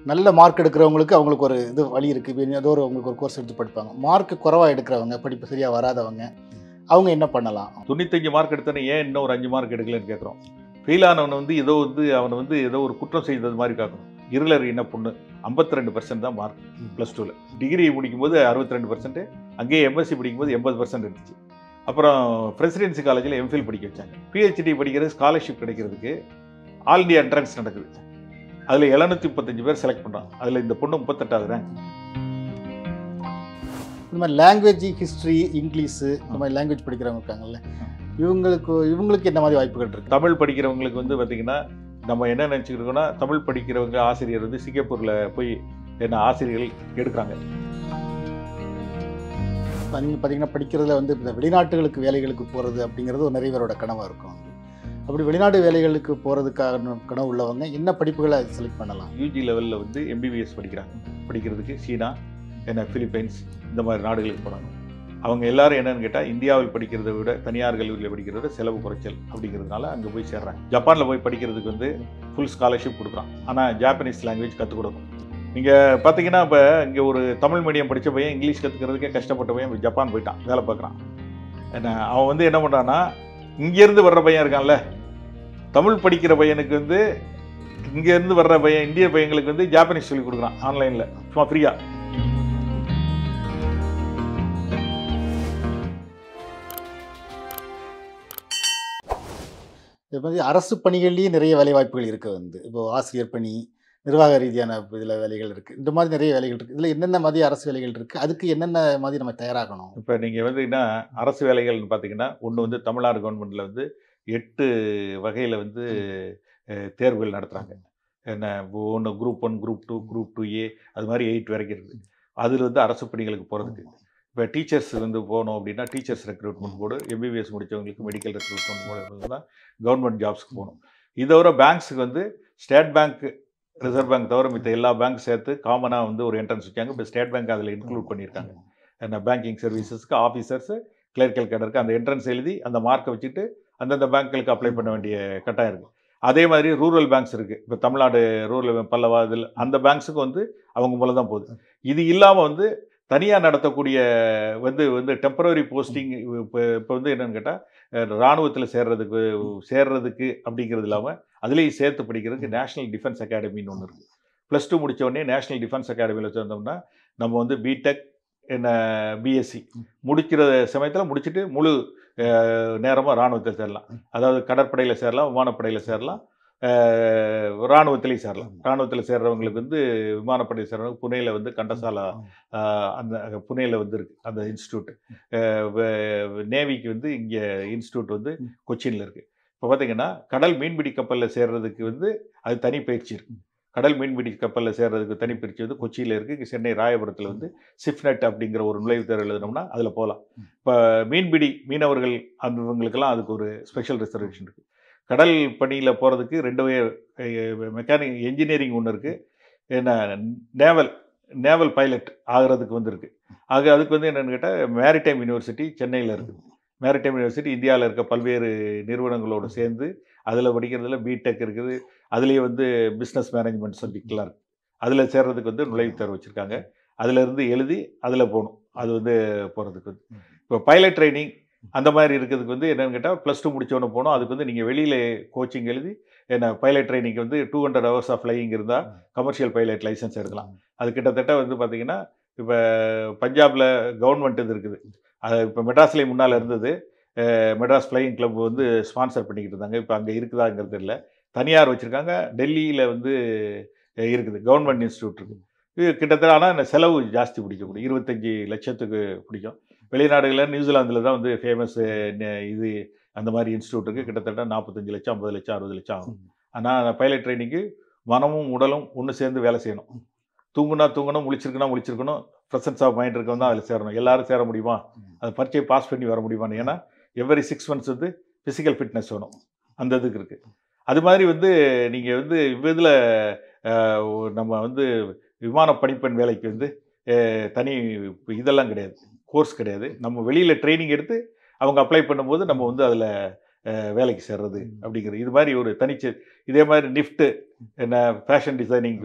நல்ல மார்க் எடுக்கிறவங்களுக்கு அவங்களுக்கு ஒரு இது வழி இருக்குது இப்போ ஏதோ ஒரு அவங்களுக்கு ஒரு கோர்ஸ் எடுத்து படிப்பாங்க மார்க் குறைவாக எடுக்கிறவங்க படிப்பு சரியாக வராதவங்க அவங்க என்ன பண்ணலாம் தொண்ணூத்தஞ்சு மார்க் எடுத்தோன்னே ஏன் இன்னும் ஒரு அஞ்சு மார்க் எடுக்கலன்னு கேட்குறோம் ஃபெயில் ஆனவனை வந்து ஏதோ வந்து அவனை வந்து ஏதோ ஒரு குற்றம் செய்தது மாதிரி காக்கணும் இருளர் என்ன பொண்ணு 52% ரெண்டு பர்சன்ட் தான் மார்க் ப்ளஸ் டூவில் டிகிரி முடிக்கும்போது அறுபத்தி ரெண்டு பர்சன்ட் அங்கேயே எம்எஸ்சி படிக்கும்போது எண்பது பர்சன்ட் இருந்துச்சு அப்புறம் பிரசிடென்சி காலேஜில் எம்ஃபில் படிக்க வச்சாங்க பிஹெச்டி படிக்கிறது ஸ்காலர்ஷிப் கிடைக்கிறதுக்கு ஆல் இந்தியா என்ட்ரன்ஸ் நடக்குது அதில் எழுநூத்தி முப்பத்தஞ்சு பேர் செலக்ட் பண்ணுறான் அதில் இந்த பொண்ணு முப்பத்தெட்டாவது ரேங்க் இந்த மாதிரி லாங்குவேஜ் ஹிஸ்ட்ரி இங்கிலீஷு இந்த மாதிரி லாங்குவேஜ் படிக்கிறவங்க இருக்காங்கல்ல இவங்களுக்கு இவங்களுக்கு என்ன மாதிரி வாய்ப்புகள் இருக்குது தமிழ் படிக்கிறவங்களுக்கு வந்து பார்த்திங்கன்னா நம்ம என்ன நினச்சிக்கிட்டு இருக்கோம்னா தமிழ் படிக்கிறவங்க ஆசிரியர் வந்து சிங்கப்பூரில் போய் என்ன ஆசிரியர்கள் எடுக்கிறாங்க நீங்கள் பார்த்தீங்கன்னா படிக்கிறதுல வந்து இந்த வெளிநாட்டுகளுக்கு வேலைகளுக்கு போகிறது அப்படிங்கிறது ஒரு நிறைய பேரோட கனவாக இருக்கும் அப்படி வெளிநாட்டு வேலைகளுக்கு போகிறதுக்கான கனவு உள்ளவங்க என்ன படிப்புகளை செலக்ட் பண்ணலாம் யூஜி லெவலில் வந்து எம்பிபிஎஸ் படிக்கிறாங்க படிக்கிறதுக்கு சீனா என்ன பிலிப்பைன்ஸ் இந்த மாதிரி நாடுகளுக்கு போகிறாங்க அவங்க எல்லாரும் என்னன்னு கேட்டால் இந்தியாவில் படிக்கிறதை விட தனியார் கல்லூரியில் படிக்கிறத விட செலவு குறைச்சல் அப்படிங்கிறதுனால அங்கே போய் சேர்றாங்க ஜப்பானில் போய் படிக்கிறதுக்கு வந்து ஃபுல் ஸ்காலர்ஷிப் கொடுக்குறான் ஆனால் ஜாப்பனீஸ் லாங்குவேஜ் கற்றுக் கொடுக்கும் நீங்கள் பார்த்தீங்கன்னா இப்போ இங்கே ஒரு தமிழ் மீடியம் படித்த பையன் இங்கிலீஷ் கற்றுக்கிறதுக்கே கஷ்டப்பட்ட பையன் இப்ப ஜப்பான் போயிட்டான் வேலை பார்க்குறான் என்ன அவன் வந்து என்ன பண்ணுறான்னா இங்கேருந்து வர்ற பையன் இருக்கான்ல தமிழ் படிக்கிற பையனுக்கு வந்து இங்கேருந்து வர்ற பையன் இந்திய பையங்களுக்கு வந்து ஜாப்பனீஸ் சொல்லி கொடுக்குறான் ஆன்லைனில் சும்மா ஃப்ரீயாக இது மாதிரி அரசு பணிகள்லேயும் நிறைய வேலை வாய்ப்புகள் இருக்க வந்து இப்போ ஆசிரியர் பணி நிர்வாக ரீதியான இதில் வேலைகள் இருக்குது இந்த மாதிரி நிறைய வேலைகள் இருக்குது இதில் என்னென்ன மாதிரி அரசு வேலைகள் இருக்குது அதுக்கு என்னென்ன மாதிரி நம்ம தயாராகணும் இப்போ நீங்கள் வந்து அரசு வேலைகள்னு பார்த்தீங்கன்னா ஒன்று வந்து தமிழ்நாடு கவர்மெண்ட்டில் வந்து எட்டு வகையில் வந்து அஹ், தேர்வுகள் நடத்துகிறாங்க என்ன ஒன்று group one group two group two A அது மாதிரி எயிட் வரைக்கும் இருக்குது அதில் வந்து அரசு பணிகளுக்கு போகிறதுக்கு இப்போ டீச்சர்ஸ் வந்து போகணும் அப்படின்னா டீச்சர்ஸ் ரெக்ரூட்மெண்ட் போர்டு எம்பிபிஎஸ் முடித்தவங்களுக்கு மெடிக்கல் ரெக்ரூட்மெண்ட் போர்டு தான் கவர்மெண்ட் ஜாப்ஸ்க்கு போகணும் இதை தவிர பேங்க்ஸுக்கு வந்து ஸ்டேட் பேங்க் ரிசர்வ் பேங்க் தவிர மித்த எல்லா பேங்க் சேர்த்து காமனாக வந்து ஒரு என்ட்ரன்ஸ் வச்சாங்க இப்போ ஸ்டேட் பேங்க் அதில் இன்க்ளூட் பண்ணியிருக்காங்க என்ன பேங்கிங் சர்வீசஸ்க்கு ஆஃபீஸர்ஸு கிளர்க்கல் கேடருக்கு அந்த என்ட்ரன்ஸ் எழுதி அந்த மார்க்கை வச்சுட்டு அந்தந்த பேங்க்களுக்கு அப்ளை பண்ண வேண்டிய கட்டாயம் இருக்குது அதே மாதிரி ரூரல் பேங்க்ஸ் இருக்குது இப்போ தமிழ்நாடு ரூரல் பல்லவா இதில் அந்த பேங்க்ஸுக்கு வந்து அவங்க மூலம் தான் போகுது இது இல்லாமல் வந்து தனியாக நடத்தக்கூடிய வந்து வந்து டெம்பரரி போஸ்டிங் இப்போ இப்போ வந்து என்னன்னு கேட்டால் இராணுவத்தில் சேர்றதுக்கு சேர்றதுக்கு அப்படிங்கிறது இல்லாமல் அதுலேயும் சேர்த்து படிக்கிறதுக்கு நேஷனல் டிஃபென்ஸ் அகாடமின்னு ஒன்று இருக்குது ப்ளஸ் டூ முடிச்ச உடனே நேஷனல் டிஃபென்ஸ் அகாடமியில் சேர்ந்தோம்னா நம்ம வந்து பிடெக் என்ன பிஎஸ்சி முடிக்கிற சமயத்தில் முடிச்சுட்டு முழு நேரமாக இராணுவத்தில் சேரலாம் அதாவது கடற்படையில் சேரலாம் விமானப்படையில் சேரலாம் இராணுவத்திலையும் சேரலாம் இராணுவத்தில் சேர்றவங்களுக்கு வந்து விமானப்படையில் சேர்றவங்க புனேயில் வந்து கண்டசாலா ஆஹ், அந்த புனேயில் வந்து இருக்கு அந்த இன்ஸ்டியூட் நேவிக்கு வந்து இங்கே இன்ஸ்டியூட் வந்து கொச்சினில் இருக்குது இப்போ பார்த்தீங்கன்னா கடல் மீன்பிடி கப்பலில் சேர்றதுக்கு வந்து அது தனி பயிற்சி இருக்கு கடல் மீன்பிடி கப்பலில் சேர்றதுக்கு தனி பயிற்சி வந்து கொச்சியில் இருக்குது இங்கே சென்னை ராயபுரத்தில் வந்து சிஃப்நெட் அப்படிங்கிற ஒரு நுழைவுத் தேர்வு எழுதினோம்னா அதில் போகலாம் இப்போ மீன்பிடி மீனவர்கள் அந்த இவங்களுக்கெல்லாம் அதுக்கு ஒரு ஸ்பெஷல் ரிசர்வேஷன் இருக்குது கடல் பணியில் போகிறதுக்கு ரெண்டு மெக்கானிக் என்ஜினியரிங் ஒன்று இருக்குது என்ன நேவல் நேவல் பைலட் ஆகிறதுக்கு வந்து இருக்கு ஆக அதுக்கு வந்து என்னென்னு கேட்டால் மேரிடைம் யூனிவர்சிட்டி சென்னையில் இருக்குது மேரிடைம் யூனிவர்சிட்டி இந்தியாவில் இருக்க பல்வேறு நிறுவனங்களோடு சேர்ந்து அதில் படிக்கிறதுல பிடெக் இருக்குது அதுலேயே வந்து பிஸ்னஸ் மேனேஜ்மெண்ட் சப்ஜெக்ட்லாம் இருக்குது அதில் சேர்றதுக்கு வந்து நுழைவுத் தேர்வு வச்சுருக்காங்க அதிலிருந்து எழுதி அதில் போகணும் அது வந்து போகிறதுக்கு வந்து இப்போ பைலட் ட்ரைனிங் அந்த மாதிரி இருக்கிறதுக்கு வந்து என்னென்னு கேட்டால் ப்ளஸ் டூ முடிச்சவொன்னு போகணும் அதுக்கு வந்து நீங்கள் வெளியில் கோச்சிங் எழுதி என்ன பைலட் ட்ரைனிங்க்கு வந்து two hundred hours of flying இருந்தால் கமர்ஷியல் பைலட் லைசன்ஸ் எடுக்கலாம் அது கிட்டத்தட்ட வந்து பார்த்தீங்கன்னா இப்போ பஞ்சாபில் கவர்மெண்ட் இது இருக்குது அது இப்போ மெட்ராஸ்லேயும் முன்னால் இருந்தது அஹ் மெட்ராஸ் ஃப்ளையிங் கிளப் வந்து ஸ்பான்சர் பண்ணிக்கிட்டு இருந்தாங்க இப்போ அங்கே இருக்குதாங்கிறது இல்லை தனியார் வச்சுருக்காங்க டெல்லியில் வந்து அஹ் இருக்குது கவர்மெண்ட் இன்ஸ்டியூட் இருக்குது இது கிட்டத்தட்ட ஆனால் இந்த செலவு ஜாஸ்தி பிடிக்கக்கூடிய இருபத்தஞ்சி லட்சத்துக்கு பிடிக்கும் வெளிநாடுகளில் நியூசிலாந்தில் தான் வந்து ஃபேமஸ் இது அந்த மாதிரி இன்ஸ்டியூட் இருக்குது கிட்டத்தட்ட நாற்பத்தஞ்சு லட்சம் ஐம்பது லட்சம் அறுபது லட்சம் ஆகும் ஆனால் பைலட் ட்ரைனிங்கு மனமும் உடலும் ஒன்று சேர்ந்து வேலை செய்யணும் தூங்குனா தூங்கணும் முழிச்சிருக்கணும் முழிச்சிருக்கணும் ப்ரெசன்ஸ் ஆஃப் மைண்ட் இருக்கவங்க தான் அதில் சேரணும் எல்லாரும் சேர முடியுமா அது பரீட்சையை பாஸ் பண்ணி வர முடியுமான்னு ஏன்னா எவ்வரி சிக்ஸ் மந்த்ஸ் வந்து ஃபிசிக்கல் ஃபிட்னஸ் வேணும் அந்த இதுக்கு இருக்குது அது மாதிரி வந்து நீங்கள் வந்து இதில் நம்ம வந்து விமான பணிப்பெண் வேலைக்கு வந்து அஹ், தனி இதெல்லாம் கிடையாது கோர்ஸ் கிடையாது நம்ம வெளியில் ட்ரைனிங் எடுத்து அவங்க அப்ளை பண்ணும்போது நம்ம வந்து அதில் வேலைக்கு சேர்றது அப்படிங்கிறது இது மாதிரி ஒரு தனிச்சு இதே மாதிரி நிஃப்ட்டு என்ன ஃபேஷன் டிசைனிங்க்கு வந்து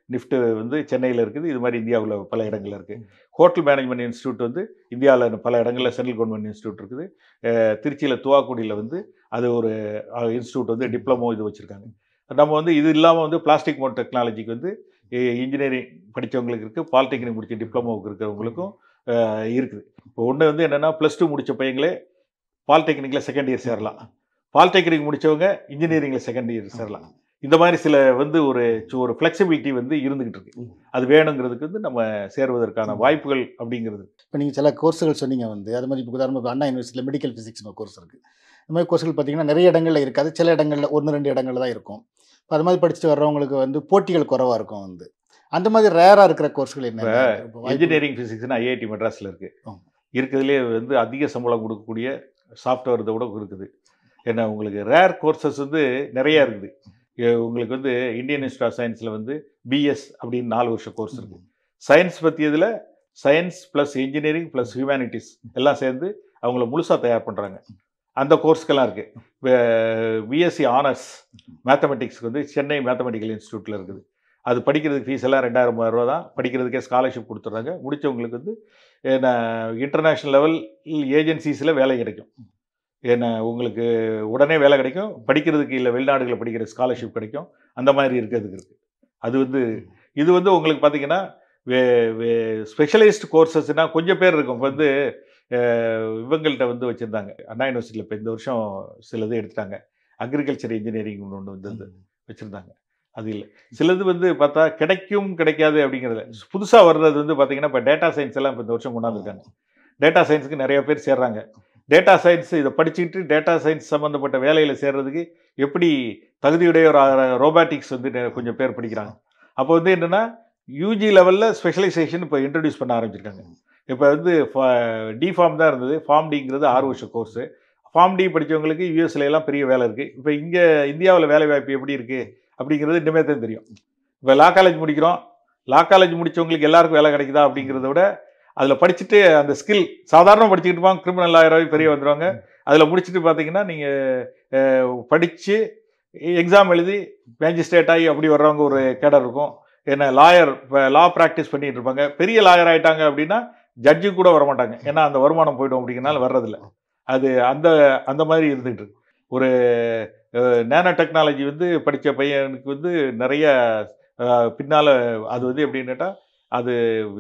நிஃப்ட் வந்து சென்னையில் இருக்குது இது மாதிரி இந்தியாவில் பல இடங்கள்ல இருக்குது ஹோட்டல் மேனேஜ்மெண்ட் இன்ஸ்டியூட் வந்து இந்தியாவில் பல இடங்களில் சென்ட்ரல் கவர்மெண்ட் இன்ஸ்டியூட் இருக்குது அஹ் திருச்சியில் துவாக்குடியில் வந்து அது ஒரு இன்ஸ்டியூட் வந்து டிப்ளமோ இது வச்சுருக்காங்க நம்ம வந்து இது இல்லாமல் வந்து பிளாஸ்டிக் மோட் டெக்னாலஜிக்கு வந்து இன்ஜினியரிங் படித்தவங்களுக்கு இருக்குது பாலிடெக்னிக் முடிச்ச டிப்ளமோவுக்கு இருக்கிறவங்களுக்கும் அஹ், இருக்குது இப்போ ஒன்று வந்து என்னென்னா ப்ளஸ் டூ முடித்த பையங்களே பாலிடெக்னிக்கில் செகண்ட் இயர் சேரலாம் பாலிடெக்னிக் முடித்தவங்க இன்ஜினியரிங்கில் செகண்ட் இயர் சேரலாம் இந்த மாதிரி சில வந்து ஒரு சு- ஒரு ஃப்ளெக்சிபிலிட்டி வந்து இருந்துகிட்டு இருக்கு அது வேணுங்கிறதுக்கு வந்து நம்ம சேருவதற்கான வாய்ப்புகள் அப்படிங்கிறது இப்போ நீங்கள் சில கோர்ஸுகள் சொன்னீங்க வந்து அது மாதிரி இப்போ உதாரணமாக அண்ணா யூனிவர்சிட்டியில் மெடிக்கல் ஃபிசிக்ஸ்னு ஒரு கோர்ஸ் இருக்குது இந்த மாதிரி கோர்ஸ்கள் பார்த்தீங்கன்னா நிறைய இடங்களில் இருக்காது சில இடங்களில் ஒன்று ரெண்டு இடங்களில் தான் இருக்கும் இப்போ அது மாதிரி படிச்சுட்டு வர்றவங்களுக்கு வந்து போட்டிகள் குறைவாக இருக்கும் வந்து அந்த மாதிரி ரேராக இருக்கிற கோர்ஸ்கள் என்ன இப்போ வாய்ப்பு- இன்ஜினியரிங் ஃபிசிக்ஸ்னு ஐஐடி மெட்ராஸில் இருக்கு ஆமா. இருக்கிறதுலே வந்து அதிக சம்பளம் கொடுக்கக்கூடிய சாஃப்ட்வேர் இதை கூட இருக்குது ஏன்னா உங்களுக்கு ரேர் கோர்சஸ் வந்து நிறைய இருக்குது எ- உங்களுக்கு வந்து இந்தியன் இன்ஸ்டியூட் ஆஃப் சயின்ஸில் வந்து பிஎஸ் அப்படின்னு நாலு வருஷம் கோர்ஸ் இருக்கு சயின்ஸ் பற்றியதில் science plus engineering plus humanities எல்லாம் சேர்ந்து அவங்கள முழுசாக தயார் பண்ணுறாங்க அந்த கோர்ஸ்க்கெல்லாம் இருக்குது பிஎஸ்சி ஆனர்ஸ் மேத்தமெட்டிக்ஸ்க்கு வந்து சென்னை மேத்தமெட்டிக்கல் இன்ஸ்டியூட்டில் இருக்குது அது படிக்கிறதுக்கு ஃபீஸ் எல்லாம் ரெண்டாயிரம் மூவாயிரம் ரூபா தான் படிக்கிறதுக்கே ஸ்காலர்ஷிப் கொடுத்துட்றாங்க முடித்தவங்களுக்கு வந்து என்ன இன்டர்நேஷ்னல் லெவல் ஏஜென்சிஸில் வேலை கிடைக்கும் என்ன உங்களுக்கு உடனே வேலை கிடைக்கும் படிக்கிறதுக்கு இல்லை வெளிநாடுகளில் படிக்கிற ஸ்காலர்ஷிப் கிடைக்கும் அந்த மாதிரி இருக்கிறதுக்கு இருக்குது அது வந்து இது வந்து உங்களுக்கு பார்த்தீங்கன்னா வே வே ஸ்பெஷலைஸ்டு கோர்சஸ்னால் கொஞ்சம் பேர் இருக்கும் இப்போ வந்து அஹ், இவங்கள்ட்ட வந்து வச்சுருந்தாங்க அண்ணா யூனிவர்சிட்டியில் இப்போ இந்த வருஷம் சிலது எடுத்துட்டாங்க அக்ரிகல்ச்சர் இன்ஜினியரிங் ஒன்று வந்து வச்சுருந்தாங்க அது இல்லை சிலது வந்து பார்த்தா கிடைக்கும் கிடைக்காது அப்படிங்கிறதுல புதுசாக வர்றது வந்து பார்த்தீங்கன்னா இப்போ டேட்டா சயின்ஸ் எல்லாம் இப்போ இந்த வருஷம் கொண்டாந்துருக்காங்க டேட்டா சயின்ஸுக்கு நிறைய பேர் சேர்றாங்க டேட்டா சயின்ஸ் இதை படிச்சுக்கிட்டு டேட்டா சயின்ஸ் சம்மந்தப்பட்ட வேலையில் சேர்றதுக்கு எப்படி தகுதியுடைய ஒரு ரோபாட்டிக்ஸ் வந்து நெ- கொஞ்சம் பேர் படிக்கிறாங்க அப்போ வந்து என்னென்னா யூஜி லெவலில் ஸ்பெஷலைசேஷன் இப்போ இன்ட்ரடியூஸ் பண்ண ஆரம்பிச்சிருக்காங்க இப்போ வந்து டி ஃபார்ம் தான் இருந்தது ஃபார்ம் டிங்கிறது ஆறு வருஷம் கோர்ஸு ஃபார்ம் டி படித்தவங்களுக்கு யூஎஸ்ல எல்லாம் பெரிய வேலை இருக்குது இப்போ இங்கே இந்தியாவில் வேலை வாய்ப்பு எப்படி இருக்குது அப்படிங்கிறது இனிமேல் தான் தெரியும் இப்போ லா காலேஜ் முடிக்கிறோம் லா காலேஜ் முடித்தவங்களுக்கு எல்லாருக்கும் வேலை கிடைக்குதா அப்படிங்கிறத விட அதில் படிச்சுட்டு அந்த ஸ்கில் சாதாரண படிச்சுக்கிட்டு இருப்பாங்க கிரிமினல் ஆயிரம் பெரிய வந்துடுவாங்க அதில் முடிச்சுட்டு பார்த்தீங்கன்னா நீங்கள் படித்து எக்ஸாம் எழுதி மேஜிஸ்ட்ரேட் ஆகி அப்படி வர்றவங்க ஒரு கேடர் இருக்கும் என்ன லாயர் லா ப்ராக்டிஸ் பண்ணிட்டு இருப்பாங்க பெரிய லாயர் ஆயிட்டாங்க அப்படின்னா ஜட்ஜு கூட வர மாட்டாங்க ஏன்னா அந்த வருமானம் போய்டும் அப்படிங்கிறனால வர்றதில்ல அது அந்த அந்த மாதிரி இருந்துகிட்டு இருக்கு ஒரு நேனோ டெக்னாலஜி வந்து படித்த பையனுக்கு வந்து நிறைய பின்னால் அது வந்து எப்படின்னுட்டா அது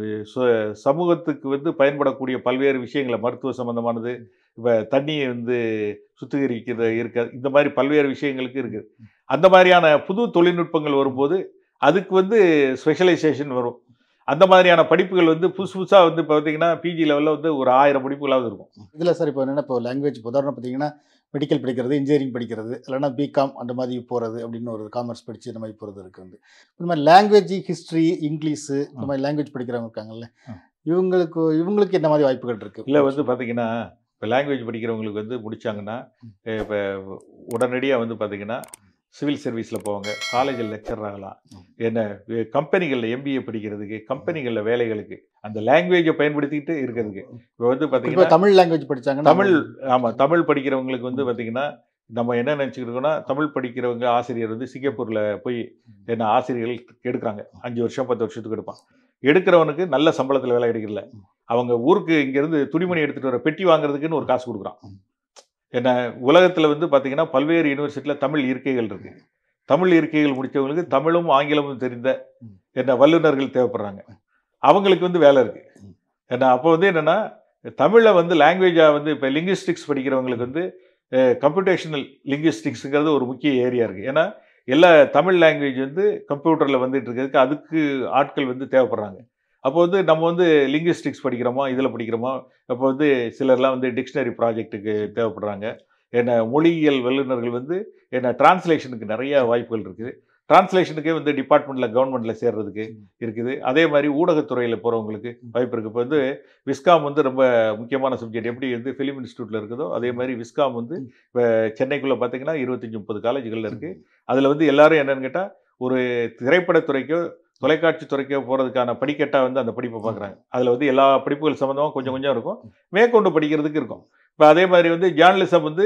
சு- சமூகத்துக்கு வந்து பயன்படக்கூடிய பல்வேறு விஷயங்களை மருத்துவ சம்பந்தமானது இப்போ தண்ணியை வந்து சுத்திகரிக்கிறது இருக்க இந்த மாதிரி பல்வேறு விஷயங்களுக்கு இருக்குது அந்த மாதிரியான புது தொழில்நுட்பங்கள் வரும்போது அதுக்கு வந்து ஸ்பெஷலைசேஷன் வரும் அந்த மாதிரியான படிப்புகள் வந்து புதுசு புதுசாக வந்து இப்போ பார்த்தீங்கன்னா பிஜி லெவலில் வந்து ஒரு ஆயிரம் படிப்புகளாவது இருக்கும் இதில் சார் இப்போ என்னென்னா இப்போ லாங்குவேஜ் உதாரணம் பார்த்தீங்கன்னா மெடிக்கல் படிக்கிறது இன்ஜினியரிங் படிக்கிறது இல்லைன்னா பிகாம் அந்த மாதிரி போகிறது அப்படின்னு ஒரு காமர்ஸ் படித்து இந்த மாதிரி போகிறது இருக்குது வந்து இந்த மாதிரி லாங்குவேஜ் ஹிஸ்ட்ரி இங்கிலீஷு இந்த மாதிரி லாங்குவேஜ் படிக்கிறவங்க இருக்காங்கல்ல ஆ. இவங்களுக்கு இவங்களுக்கு என்ன மாதிரி வாய்ப்புகள் இருக்குது இல்லை வந்து பார்த்தீங்கன்னா இப்போ லாங்குவேஜ் படிக்கிறவங்களுக்கு வந்து முடிச்சாங்கன்னா இப்போ உடனடியாக வந்து பார்த்தீங்கன்னா சிவில் சர்வீஸில் போவாங்க காலேஜில் லெக்சர் ஆகலாம் என்ன கம்பெனிகளில் எம்பிஏ படிக்கிறதுக்கு கம்பெனிகளில் வேலைகளுக்கு அந்த லாங்குவேஜை பயன்படுத்திக்கிட்டு இருக்கிறதுக்கு இப்போ வந்து இப்போ பார்த்தீங்கன்னா தமிழ் லாங்குவேஜ் படிச்சாங்கன்னா தமிழ் ஆமாம் தமிழ் படிக்கிறவங்களுக்கு வந்து பார்த்தீங்கன்னா நம்ம என்ன நினச்சிக்கிட்டு இருக்கோம்னா தமிழ் படிக்கிறவங்க ஆசிரியர் வந்து சிங்கப்பூரில் போய் என்ன ஆசிரியர்கள் எடுக்கிறாங்க அஞ்சு வருஷம் பத்து வருஷத்துக்கு எடுப்பான் எடுக்கிறவனுக்கு நல்ல சம்பளத்தில் வேலை கிடைக்கல அவங்க ஊருக்கு இங்கேருந்து துணிமணி எடுத்துகிட்டு வர பெட்டி வாங்குறதுக்குன்னு ஒரு காசு கொடுக்குறான் என்ன உலகத்தில் வந்து பார்த்தீங்கன்னா பல்வேறு யூனிவர்சிட்டியில் தமிழ் இருக்கைகள் இருக்கு தமிழ் இருக்கைகள் முடித்தவங்களுக்கு தமிழும் ஆங்கிலமும் தெரிந்த என்ன வல்லுநர்கள் தேவைப்படுறாங்க அவங்களுக்கு வந்து வேலை இருக்கு ஏன்னா அப்போ வந்து என்னென்னா தமிழை வந்து லாங்குவேஜாக வந்து இப்போ லிங்குவிஸ்டிக்ஸ் படிக்கிறவங்களுக்கு வந்து கம்ப்யூட்டேஷனல் லிங்குவிஸ்டிக்ஸுங்கிறது ஒரு முக்கிய ஏரியா இருக்குது ஏன்னா எல்லா தமிழ் லாங்குவேஜ் வந்து கம்ப்யூட்டரில் வந்துட்டு இருக்கிறதுக்கு அதுக்கு ஆட்கள் வந்து தேவைப்படுறாங்க அப்போ வந்து நம்ம வந்து லிங்குவிஸ்டிக்ஸ் படிக்கிறோமா இதில் படிக்கிறோமா அப்போ வந்து சிலர்லாம் வந்து டிக்ஷனரி ப்ராஜெக்ட்டுக்கு தேவைப்படுறாங்க என்ன மொழியியல் வல்லுநர்கள் வந்து என்ன டிரான்ஸ்லேஷனுக்கு நிறைய வாய்ப்புகள் இருக்குது டிரான்ஸ்லேஷனுக்கே வந்து டிபார்ட்மெண்ட்டில் கவர்மெண்ட்டில் சேர்றதுக்கு இருக்குது அதே மாதிரி ஊடகத்துறையில் போகிறவங்களுக்கு வாய்ப்பு இருக்குது இப்போ வந்து விஸ்காம் வந்து ரொம்ப முக்கியமான சப்ஜெக்ட் எப்படி வந்து ஃபிலிம் இன்ஸ்டியூட்டில் இருக்குதோ அதே மாதிரி விஸ்காம் வந்து இப்போ சென்னைக்குள்ளே பார்த்தீங்கன்னா இருபத்தஞ்சி முப்பது காலேஜுகளில் இருக்குது அதில் வந்து எல்லாரும் என்னன்னு கேட்டால் ஒரு திரைப்படத்துறைக்கோ தொலைக்காட்சி துறைக்கோ போகிறதுக்கான படிக்கட்டாக வந்து அந்த படிப்பை பார்க்குறாங்க அதில் வந்து எல்லா படிப்புகள் சம்மந்தமாக கொஞ்சம் கொஞ்சம் இருக்கும் மேற்கொண்டு படிக்கிறதுக்கு இருக்கும் இப்போ அதே மாதிரி வந்து ஜேர்னலிசம் வந்து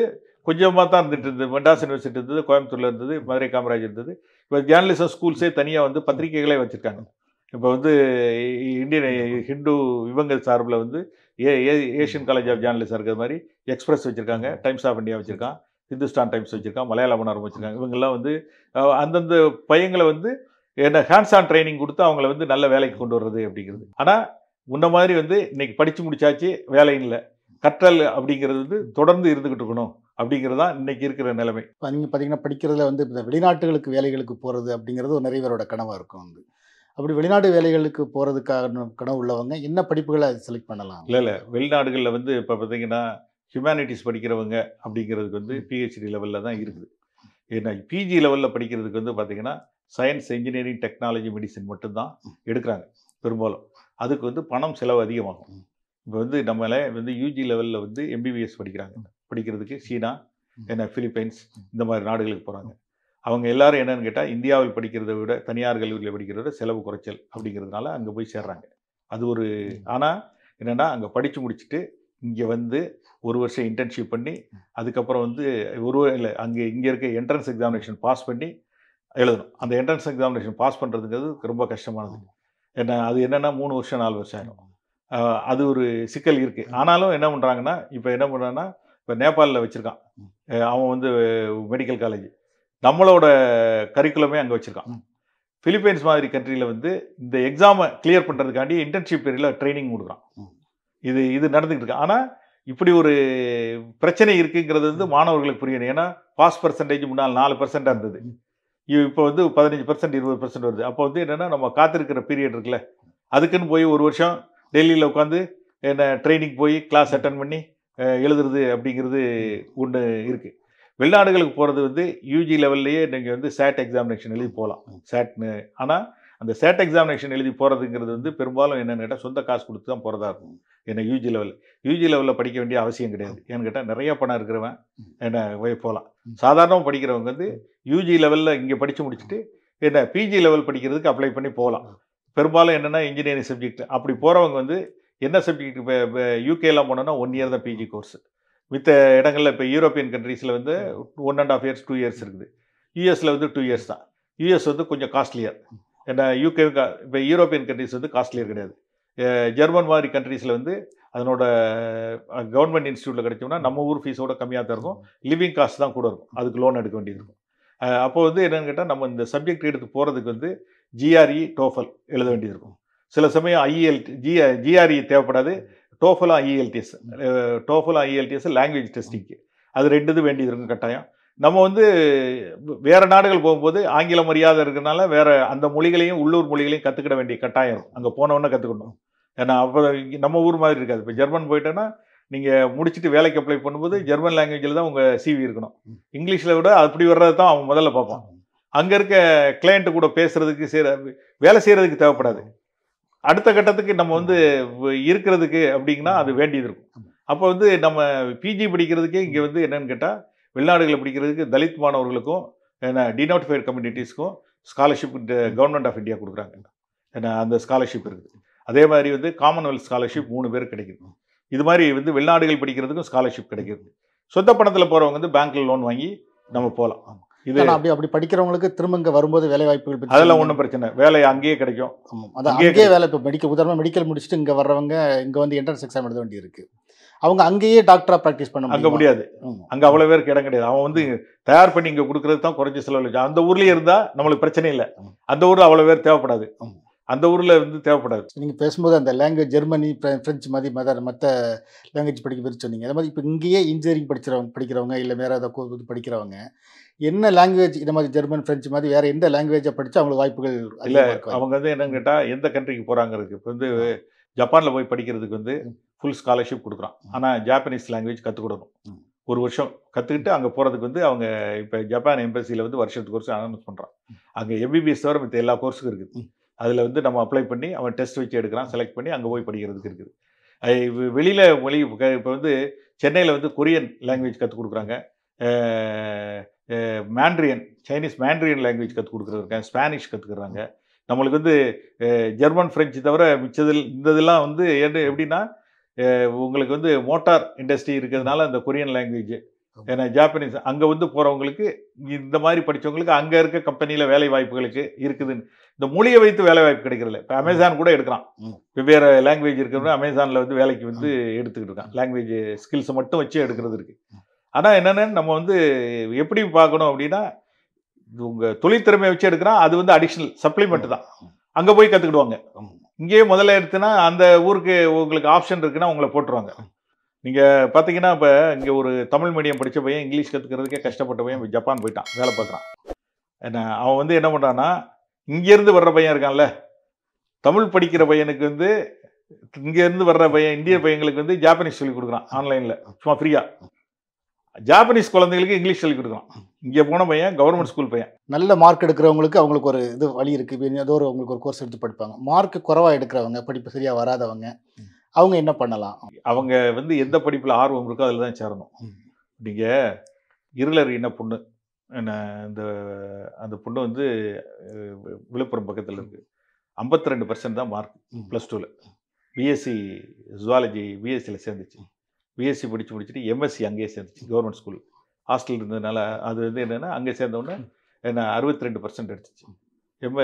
கொஞ்சமாக தான் இருந்துட்டு இருந்தது மெட்ராஸ் யூனிவர்சிட்டி இருந்தது கோயம்புத்தூர்ல இருந்தது மதுரை காமராஜ் இருந்தது இப்போ ஜேர்னலிசம் ஸ்கூல்ஸே தனியாக வந்து பத்திரிகைகளே வச்சுருக்காங்க இப்போ வந்து இந்தியன் ஹிந்து இவங்க சார்பில் வந்து a a- Asian college of journalism இருக்கிற மாதிரி எக்ஸ்பிரஸ் வச்சுருக்காங்க டைம்ஸ் ஆஃப் இந்தியா வச்சுருக்கான் ஹிந்துஸ்தான் டைம்ஸ் வச்சுருக்கான் மலையாள மனோரம் வச்சுருக்காங்க இவங்கெல்லாம் வந்து அஹ், அந்தந்த பையங்களை வந்து என்ன ஹேண்ட்ஸ் ஆன் ட்ரைனிங் கொடுத்து அவங்கள வந்து நல்ல வேலைக்கு கொண்டு வர்றது அப்படிங்கிறது ஆனால் முன்ன மாதிரி வந்து இன்னைக்கு படித்து முடிச்சாச்சு வேலை இல்லை கற்றல் அப்படிங்கிறது வந்து தொடர்ந்து இருந்துகிட்டு இருக்கணும் அப்படிங்கிறது தான் இன்னைக்கு இருக்கிற நிலைமை இப்போ நீங்கள் பார்த்தீங்கன்னா படிக்கிறதுல வந்து இந்த வெளிநாட்டுகளுக்கு வேலைகளுக்கு போகிறது அப்படிங்கிறது ஒரு நிறைய பேரோட கனவாக இருக்கும் வந்து அப்படி வெளிநாட்டு வேலைகளுக்கு போகிறதுக்கான கனவு உள்ளவங்க என்ன படிப்புகளை செலக்ட் பண்ணலாம் இல்லை இல்லை வெளிநாடுகளில் வந்து இப்போ பார்த்தீங்கன்னா ஹியூமனிட்டிஸ் படிக்கிறவங்க அப்படிங்கிறதுக்கு வந்து பிஹெச்டி லெவலில் தான் இருக்குது ஏன்னா பிஜி லெவலில் படிக்கிறதுக்கு வந்து பார்த்தீங்கன்னா சயின்ஸ் இன்ஜினியரிங் டெக்னாலஜி மெடிசன் மட்டும்தான் எடுக்கிறாங்க பெரும்பாலும் அதுக்கு வந்து பணம் செலவு அதிகமாகும் இப்போ வந்து நம்மள வந்து யூஜி லெவலில் வந்து எம்பிபிஎஸ் படிக்கிறாங்க படிக்கிறதுக்கு சீனா என்ன பிலிப்பைன்ஸ் இந்த மாதிரி நாடுகளுக்கு போகிறாங்க அவங்க எல்லாரும் என்னன்னு கேட்டால் இந்தியாவில் படிக்கிறதை விட தனியார் கல்லூரியில் படிக்கிறத விட செலவு குறைச்சல் அப்படிங்கிறதுனால அங்கே போய் சேர்றாங்க அது ஒரு ஆனால் என்னென்னா அங்கே படித்து முடிச்சுட்டு இங்கே வந்து ஒரு வருஷம் இன்டர்ன்ஷிப் பண்ணி அதுக்கப்புறம் வந்து ஒரு இல்லை அங்கே இங்கே இருக்க என்ட்ரன்ஸ் எக்ஸாமினேஷன் பாஸ் பண்ணி எழுதணும் அந்த என்ட்ரன்ஸ் எக்ஸாமினேஷன் பாஸ் பண்ணுறதுங்கிறது ரொம்ப கஷ்டமானது என்ன அது என்னென்னா மூணு வருஷம் நாலு வருஷம் ஆகிடும் ஆஹ் அது ஒரு சிக்கல் இருக்குது ஆனாலும் என்ன பண்ணுறாங்கன்னா இப்போ என்ன பண்ணுறாங்கன்னா இப்போ நேபாளில் வச்சுருக்கான் அவன் வந்து மெடிக்கல் காலேஜ் நம்மளோட கரிக்குலமே அங்கே வச்சுருக்கான் பிலிப்பைன்ஸ் மாதிரி கண்ட்ரியில் வந்து இந்த எக்ஸாமை கிளியர் பண்ணுறதுக்காண்டி இன்டர்ன்ஷிப் பீரியடில் ட்ரைனிங் கொடுக்குறான் இது இது நடந்துக்கிட்டு இருக்கு ஆனால் இப்படி ஒரு பிரச்சனை இருக்குங்கிறது வந்து மாணவர்களுக்கு புரியணும் ஏன்னா பாஸ் பர்சன்டேஜ் முன்னால் நாலு பர்சண்டாக இருந்தது இப்போ வந்து பதினஞ்சு பர்சன்ட் இருபது பர்சன்ட் வருது அப்போ வந்து என்னென்னா நம்ம காத்திருக்கிற பீரியட் இருக்குல்ல அதுக்குன்னு போய் ஒரு வருஷம் டெல்லியில் உட்காந்து என்ன ட்ரைனிங் போய் கிளாஸ் அட்டன் பண்ணி அஹ், எழுதுறது அப்படிங்கிறது ஒன்று இருக்குது வெளிநாடுகளுக்கு போகிறது வந்து யூஜி லெவல்லையே நீங்கள் வந்து சேட் எக்ஸாமினேஷன் எழுதி போகலாம் சேட்னு ஆனால் அந்த சேட் எக்ஸாமினேஷன் எழுதி போகிறதுங்கிறது வந்து பெரும்பாலும் என்னென்னு கேட்டால் சொந்த காசு கொடுத்து தான் போகிறதா இருக்கும் என்ன யூஜி லெவல் யூஜி லெவலில் படிக்க வேண்டிய அவசியம் கிடையாது ஏன்னு கேட்டால் நிறைய பணம் இருக்கிறவன் என்ன போய் போகலாம் சாதாரணமாக படிக்கிறவங்க வந்து யூஜி லெவலில் இங்கே படித்து முடிச்சுட்டு என்ன பிஜி லெவல் படிக்கிறதுக்கு அப்ளை பண்ணி போகலாம் பெரும்பாலும் என்னென்னா இன்ஜினியரிங் சப்ஜெக்ட் அப்படி போகிறவங்க வந்து என்ன சப்ஜெக்ட் இப்போ யூகேலாம் போனோன்னா ஒன் இயர் தான் பிஜி கோர்ஸ் மித்த இடங்களில் இப்போ யூரோப்பியன் கண்ட்ரீஸில் வந்து one and half years two years இருக்குது யூஎஸில் வந்து டூ இயர்ஸ் தான் யூஎஸ் வந்து கொஞ்சம் காஸ்ட்லியர் ஏன்னா யூகே இப்போ யூரோப்பியன் கண்ட்ரீஸ் வந்து காஸ்ட்லியர் கிடையாது அஹ் ஜெர்மன் மாதிரி கண்ட்ரீஸில் வந்து அதனோட கவர்மெண்ட் இன்ஸ்டியூட்டில் கிடைச்சோம்னா நம்ம ஊர் ஃபீஸோட கம்மியாக தான் இருக்கும் லிவிங் காஸ்ட் தான் கூட இருக்கும் அதுக்கு லோன் எடுக்க வேண்டியது இருக்கும் அஹ் அப்போ வந்து என்னன்னு கேட்டால் நம்ம இந்த சப்ஜெக்ட் எடுத்து போகிறதுக்கு வந்து ஜிஆர்இ டோஃபல் எழுத வேண்டியது இருக்கும் சில சமயம் ஐஇஎல் ஜி ஜிஆர்இ தேவைப்படாது டோஃபலும் ஐஇஎல்டிஎஸ் டோஃபலும் ஐஇஎல்டிஎஸ் லாங்குவேஜ் டெஸ்டிங்க்கு அது ரெண்டு இது வேண்டியது இருக்கும் கட்டாயம் நம்ம வந்து வேற நாடுகள் போகும்போது ஆங்கில மரியாதை இருக்கிறனால வேற அந்த மொழிகளையும் உள்ளூர் மொழிகளையும் கற்றுக்கிட வேண்டிய கட்டாயம் இருக்கும் அங்கே போனவொன்னே கற்றுக்கணும் ஏன்னா அப்போ இங்க நம்ம ஊர் மாதிரி இருக்காது இப்போ ஜெர்மன் போயிட்டோன்னா நீங்கள் முடிச்சுட்டு வேலைக்கு அப்ளை பண்ணும்போது ஜெர்மன் லாங்குவேஜில் தான் உங்கள் சிவி இருக்கணும் இங்கிலீஷில் விட அப்படி வர்றது தான் அவன் முதல்ல பார்ப்பான் அங்கே இருக்க கிளையண்ட்டு கூட பேசுறதுக்கு செய்கிற வேலை செய்கிறதுக்கு தேவைப்படாது அடுத்த கட்டத்துக்கு நம்ம வந்து வ- இருக்கிறதுக்கு அப்படிங்கன்னா அது வேண்டியது இருக்கும் அப்போ வந்து நம்ம பிஜி படிக்கிறதுக்கே இங்கே வந்து என்னன்னு கேட்டால் வெளிநாடுகளில் படிக்கிறதுக்கு தலித் மாணவர்களுக்கும் என்ன டினோட்டிஃபைட் கம்யூனிட்டிஸ்க்கும் ஸ்காலர்ஷிப் கவர்மெண்ட் ஆஃப் இந்தியா கொடுக்குறாங்க ஏன்னா அந்த ஸ்காலர்ஷிப் இருக்குது அதே மாதிரி வந்து காமன்வெல்த் ஸ்காலர்ஷிப் மூணு பேர் கிடைக்குது இது மாதிரி வந்து வெளிநாடுகள் படிக்கிறதுக்கும் ஸ்காலர்ஷிப் கிடைக்குது சொந்த பணத்தில் போகிறவங்க வந்து பேங்க்ல லோன் வாங்கி நம்ம போகலாம் இது ஆனா அப்படி அப்படி படிக்கிறவங்களுக்கு திரும்ப இங்க வரும்போது வேலை வாய்ப்புகள் பத்தி அதெல்லாம் ஒன்றும் பிரச்சனை வேலை அங்கேயே கிடைக்கும் ஆமாம். அதான் அங்கேயே அங்கேயே வேலை இப்போ மெடிக்கல் உதாரணமாக மெடிக்கல் முடிச்சுட்டு இங்கே வர்றவங்க இங்கே வந்து என்ட்ரன்ஸ் எக்ஸாம் எழுத வேண்டியிருக்கு அவங்க அங்கேயே டாக்டரா ப்ராக்டிஸ் பண்ண அங்கே முடியாது ஆமா. அங்கே அவ்வளோ பேருக்கு இடம் கிடையாது அவன் வந்து தயார் பண்ணி இங்கே கொடுக்கறது தான் குறைஞ்ச செலவில் அந்த ஊர்லேயே இருந்தால் நம்மளுக்கு பிரச்சனை இல்லை ஆமா. அந்த ஊரில் அவ்வளோ பேர் தேவைப்படாது ஆமா. அந்த ஊரில் வந்து தேவைப்படாது நீங்க பேசும்போது அந்த லாங்குவேஜ் ஜெர்மனி பிரெ- பிரெஞ்சு மாதிரி மத மற்ற லாங்குவேஜ் படிக்க பற்றி சொன்னீங்க அதே மாதிரி இப்போ இங்கேயே இன்ஜினியரிங் படிக்கிறவங்க படிக்கிறவங்க இல்லை வேற ஏதாவது கோ- இது படிக்கிறவங்க என்ன லாங்குவேஜ் இந்த மாதிரி ஜெர்மன் பிரெஞ்சு மாதிரி வேற எந்த லாங்குவேஜை படிச்சா அவங்களுக்கு வாய்ப்புகள் இல்லை அதிகமா இருக்கு? அவங்க வந்து என்னன்னு கேட்டால் எந்த கண்ட்ரிக்கு போகிறாங்கிறதுக்கு இப்போ வந்து ஜப்பானில் போய் படிக்கிறதுக்கு வந்து ஃபுல் ஸ்காலர்ஷிப் கொடுக்குறான் ஆனால் ஜாப்பனீஸ் லாங்குவேஜ் கற்றுக்கிடணும் ம். ஒரு வருஷம் கற்றுக்கிட்டு அங்கே போகிறதுக்கு வந்து அவங்க இப்போ ஜப்பான் எம்பசியில் வந்து வருஷத்துக்கு வருஷம் அனௌன்ஸ் பண்ணுறான் அங்கே எம்பிபிஎஸ் தவிர மற்ற எல்லா கோர்ஸுக்கும் இருக்குது ம். அதில் வந்து நம்ம அப்ளை பண்ணி அவன் டெஸ்ட் வச்சு எடுக்கிறான் செலக்ட் பண்ணி அங்கே போய் படிக்கிறதுக்கு இருக்குது வெளியில் மொழி இப்போ வந்து சென்னையில் வந்து கொரியன் லாங்குவேஜ் கற்றுக் கொடுக்குறாங்க மேண்ட்ரியன் சைனீஸ் மேண்ட்ரியன் லாங்குவேஜ் கற்றுக் கொடுக்குறாங்க ஸ்பானிஷ் கற்றுக்குறாங்க நம்மளுக்கு வந்து அஹ், ஜெர்மன் ஃப்ரெஞ்சு தவிர மிச்சதில் இந்த இதெல்லாம் வந்து என்ன எப்படின்னா அஹ், உங்களுக்கு வந்து மோட்டார் இண்டஸ்ட்ரி இருக்கிறதுனால அந்த கொரியன் லாங்குவேஜ் ஏன்னா ஜாப்பனீஸ் அங்கே வந்து போகிறவங்களுக்கு இந்த மாதிரி படிச்சவங்களுக்கு அங்கே இருக்க கம்பெனியில் வேலை வாய்ப்புகளுக்கு இருக்குதுன்னு இந்த மொழியை வைத்து வேலை வாய்ப்பு கிடைக்கிறதில்ல இப்போ அமேசான் கூட எடுக்கிறான் ம். வெவ்வேறு லாங்குவேஜ் இருக்கிறவங்க அமேசானில் வந்து வேலைக்கு வந்து எடுத்துக்கிட்டு இருக்கான் லாங்குவேஜ் ஸ்கில்ஸை மட்டும் வச்சு எடுக்கிறது இருக்கு ஆனால் என்னென்னு நம்ம வந்து எப்படி பார்க்கணும் அப்படின்னா உங்கள் தொழில்திறமையை வச்சு எடுக்கிறான் அது வந்து அடிஷ்னல் சப்ளிமெண்ட் தான் அங்கே போய் கற்றுக்கிடுவாங்க ம். இங்கேயே முதல்ல எடுத்துனா அந்த ஊருக்கு உங்களுக்கு ஆப்ஷன் இருக்குன்னா உங்களை போட்டுருவாங்க நீங்கள் பார்த்தீங்கன்னா இப்போ இங்கே ஒரு தமிழ் மீடியம் படித்த பையன் இங்கிலீஷ் கற்றுக்கிறதுக்கே கஷ்டப்பட்ட பையன் இப்ப ஜப்பான் போயிட்டான் வேலை பார்க்குறான் என்ன அவன் வந்து என்ன பண்ணுறான்னா இங்கேருந்து வர்ற பையன் இருக்கான்ல தமிழ் படிக்கிற பையனுக்கு வந்து இங்கேருந்து வர்ற பையன் இந்திய பையங்களுக்கு வந்து ஜாப்பனீஸ் சொல்லி கொடுக்குறான் ஆன்லைனில் சும்மா ஃப்ரீயாக ஜாப்பனீஸ் குழந்தைகளுக்கு இங்கிலீஷ் சொல்லி கொடுக்குறான் இங்கே போன பையன் கவர்மெண்ட் ஸ்கூல் பையன் நல்ல மார்க் எடுக்கிறவங்களுக்கு அவங்களுக்கு ஒரு இது வழி இருக்குது இப்போ ஏதோ ஒரு அவங்களுக்கு ஒரு கோர்ஸ் எடுத்து படிப்பாங்க மார்க் குறைவாக எடுக்கிறவங்க படிப்பு சரியாக வராதவங்க அவங்க என்ன பண்ணலாம் அவங்க வந்து எந்த படிப்பில் ஆர்வம் இருக்கோ அதில் தான் சேரணும் நீங்கள் இருளர் இன பொண்ணு என்ன இந்த அந்த பொண்ணு வந்து அஹ், வி- விழுப்புரம் பக்கத்தில் இருக்குது ஐம்பத்தி ரெண்டு பர்சன்ட் தான் மார்க் ப்ளஸ் டூவில் பிஎஸ்சி ஜுவாலஜி பிஎஸ்சியில் சேர்ந்துச்சு பிஎஸ்சி படித்து முடிச்சுட்டு எம்எஸ்சி அங்கேயே சேர்ந்துச்சு கவர்மெண்ட் ஸ்கூல் ஹாஸ்டல் இருந்ததுனால அது வந்து என்னென்னா அங்கே சேர்ந்தோடனே என்ன அறுபத்தி ரெண்டு பர்சன்ட் எடுத்துச்சு எம்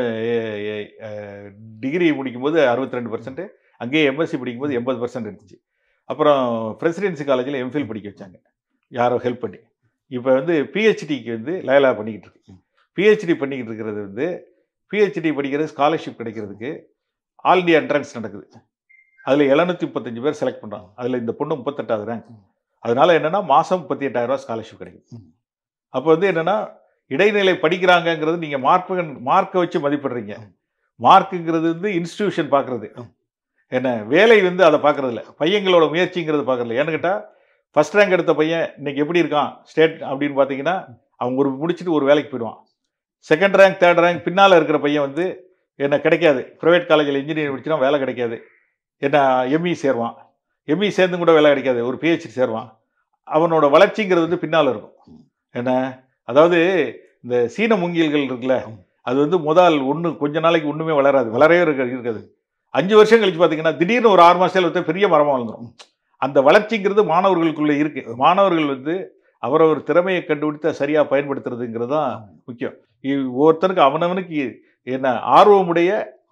டிகிரி முடிக்கும்போது அறுபத்தி ரெண்டு பர்சன்ட் அங்கேயே எம்எஸ்சி படிக்கும்போது எண்பது பர்சன்ட் எடுத்துச்சு அப்புறம் பிரசிடென்சி காலேஜில் எம்ஃபில் படிக்க வச்சாங்க யாரோ ஹெல்ப் பண்ணி இப்போ வந்து பிஹெச்டிக்கு வந்து லயலா பண்ணிக்கிட்டு இருக்கு பிஹெச்டி பண்ணிக்கிட்டு இருக்கிறது வந்து பிஹெச்டி படிக்கிறது ஸ்காலர்ஷிப் கிடைக்கிறதுக்கு ஆல் இண்டியா என்ட்ரன்ஸ் நடக்குது அதில் எழுநூத்தி முப்பத்தஞ்சு பேர் செலக்ட் பண்ணுறாங்க அதில் இந்த பொண்ணு முப்பத்தெட்டாவது ரேங்க் அதனால என்னன்னா மாதம் முப்பத்தி எட்டாயிரம் ரூபாய் ஸ்காலர்ஷிப் கிடைக்கும் ம். அப்போ வந்து என்னன்னா இடைநிலை படிக்கிறாங்கங்கிறது நீங்கள் மார்க் மார்க்கை வச்சு மதிப்பிடுறீங்க மார்க்குங்கிறது வந்து இன்ஸ்டிடியூஷன் பார்க்குறது ம். என்ன வேலை வந்து அதை பார்க்கறது இல்ல பையங்களோட முயற்சிங்கிறது பார்க்கறது ஏன்னு கேட்டால் ஃபர்ஸ்ட் ரேங்க் எடுத்த பையன் இன்னைக்கு எப்படி இருக்கான் ஸ்டேட் அப்படின்னு பார்த்தீங்கன்னா அவன் ஒரு முடிச்சுட்டு ஒரு வேலைக்கு போயிடுவான் செகண்ட் ரேங்க் தேர்ட் ரேங்க் பின்னால் இருக்கிற பையன் வந்து என்ன கிடைக்காது ப்ரைவேட் காலேஜில் இன்ஜினியரிங் படிச்சுனா வேலை கிடைக்காது என்ன எம்இ சேருவான் எம்இ சேர்ந்து கூட வேலை கிடைக்காது ஒரு பிஹெச்டி சேருவான் அவனோட வளர்ச்சிங்கிறது வந்து பின்னால் இருக்கும் என்ன அதாவது இந்த சீன மூங்கில்கள் இருக்குல்ல அது வந்து முதல் ஒன்று கொஞ்ச நாளைக்கு ஒன்றுமே வளராது வளரவே இருக்க இருக்காது அஞ்சு வருஷம் கழிச்சு பார்த்தீங்கன்னா திடீர்னு ஒரு ஆறு மாதத்தில் வந்து பெரிய மரமாக வளர்ந்துரும் அந்த வளர்ச்சிங்கிறது மாணவர்களுக்குள்ளே இருக்கு மாணவர்கள் வந்து அவரவர் திறமையை கண்டுபிடித்து அதை சரியாக பயன்படுத்துறதுங்கிறது தான் முக்கியம் இ- ஒவ்வொருத்தனுக்கு அவனவனுக்கு என்ன ஆர்வமுடைய